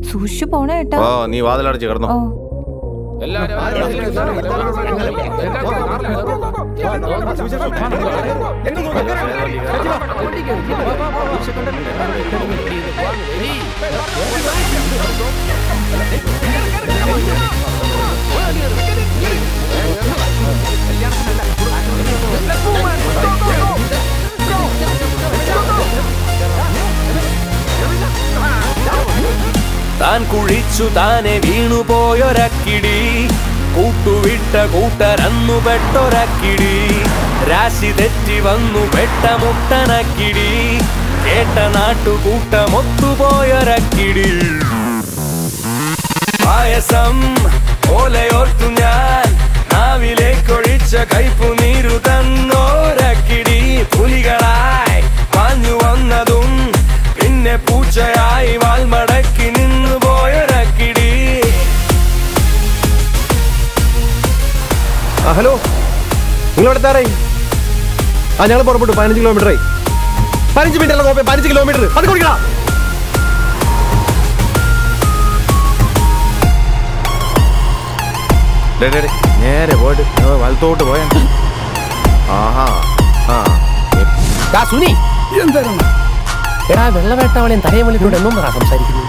സൂക്ഷിച്ചു പോണേ ഏട്ടാ ഓ നീ വാതിലടച്ച് കിടന്നോ ഓ താൻ കുഴിച്ചു താനെ വീണുപോയൊരക്കിടി കൂട്ടുവിട്ട കൂട്ടരന്നു പെട്ടൊരക്കിടി രാശി തെറ്റി വന്നു പെട്ട മുട്ടനക്കിടി കേട്ട നാട്ടുകൂട്ടമൊത്തുപോയൊരക്കിടി പായസം ഓലയോർത്തു ഞാൻ നാവിലേക്കൊഴിച്ച കൈപ്പു നീരു തന്നോരക്കിടി പുലികളായി മാഞ്ഞു വന്നതും പിന്നെ പൂച്ചയായി വാൽമടക്കി നിന്നു പോയൊരക്കിടി ആ ഹലോ നിങ്ങൾ എത്താറായി ആ ഞങ്ങൾ പുറപ്പെട്ടു പതിനഞ്ച് കിലോമീറ്റർ ആയി പതിനഞ്ച് മിനിറ്റ് അല്ല കോപ്പേ പതിനഞ്ച് കിലോമീറ്റർ അത് കുടിക്കണം ഡേ, ഡേ, ഡേ, നേരെ പോയിട്ട് ഏ, വലത്തോട്ട് പോയ ആഹാ ആ ദാ സുനി എടാ വെള്ളവേട്ടാവളെയും തലയും വലിക്കൂടെ എന്നും പറ സംസാരിക്കുന്നു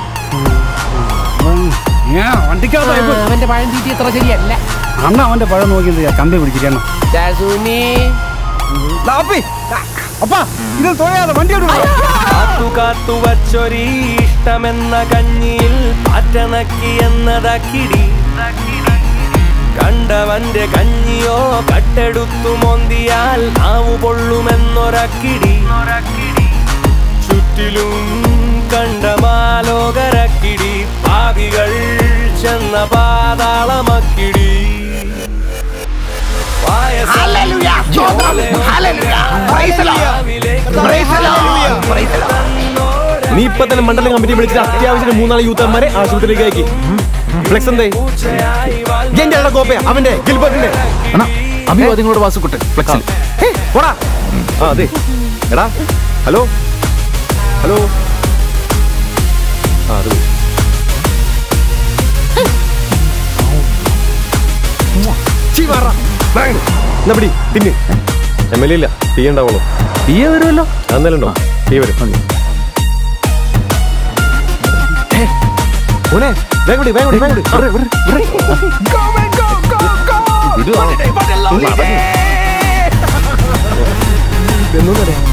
വണ്ടിക്കകത്തായി ആ, അവന്റെ പഴം തീറ്റി ഇത്ര ശരിയല്ല അണ്ണ അവന്റെ പഴം നോക്കി കമ്പി പിടിച്ചിരിക്കണം ദാ സുനി അപ്പാ ഇത് തോയാതെ വണ്ടി കാത്തു കാത്തു വച്ചൊരീ ഇഷ്ടമെന്ന കഞ്ഞിയിൽ പാറ്റനക്കി എന്നതക്കിടി കണ്ടവന്റെ കഞ്ഞിയോ കട്ടെടുത്തു മോന്തിയാൽ നാവു പൊള്ളുമെന്നൊരക്കിടി ചുറ്റിലും കണ്ടമാലോകരക്കിടി പാപികൾ ചെന്ന പാതാളമക്കിടി നീ ഇപ്പൊ തന്നെ മണ്ഡലം കമ്മിറ്റി വിളിച്ചിട്ട് അത്യാവശ്യം മൂന്നാല് യൂത്തന്മാരെ ആശുപത്രിയിലേക്ക് അയക്കി ഫ്ലെക്സ് എന്തേ എന്റെ ആളുടെ കോപ്പയാ അവന്റെ ഗിൽബർട്ടിന്റെ അഭിവാദ്യങ്ങളോട് വാസുക്കുട്ടൻ ഫ്ലെക്സിൽ ഹേയ്, പോടാ ആ അതെ എടാ ഹലോ ഹലോ ആ അത് പോയി. ചീ, മാറാ. ബാങ്. എന്നാ പിടി തിന്ന് എം എൽ എ ഇല്ല തീ ഉണ്ടാവുള്ളൂ തീയ വരുമല്ലോ അന്നേരം ഉണ്ടോ തീ വരും ഏ, മോനെ വേഗം വിടി, വേഗം വിടി, വേഗം വിടി. വിട്, വിട്, വിട്. വിടുവാ. ഇതൊന്നും അറിയാം.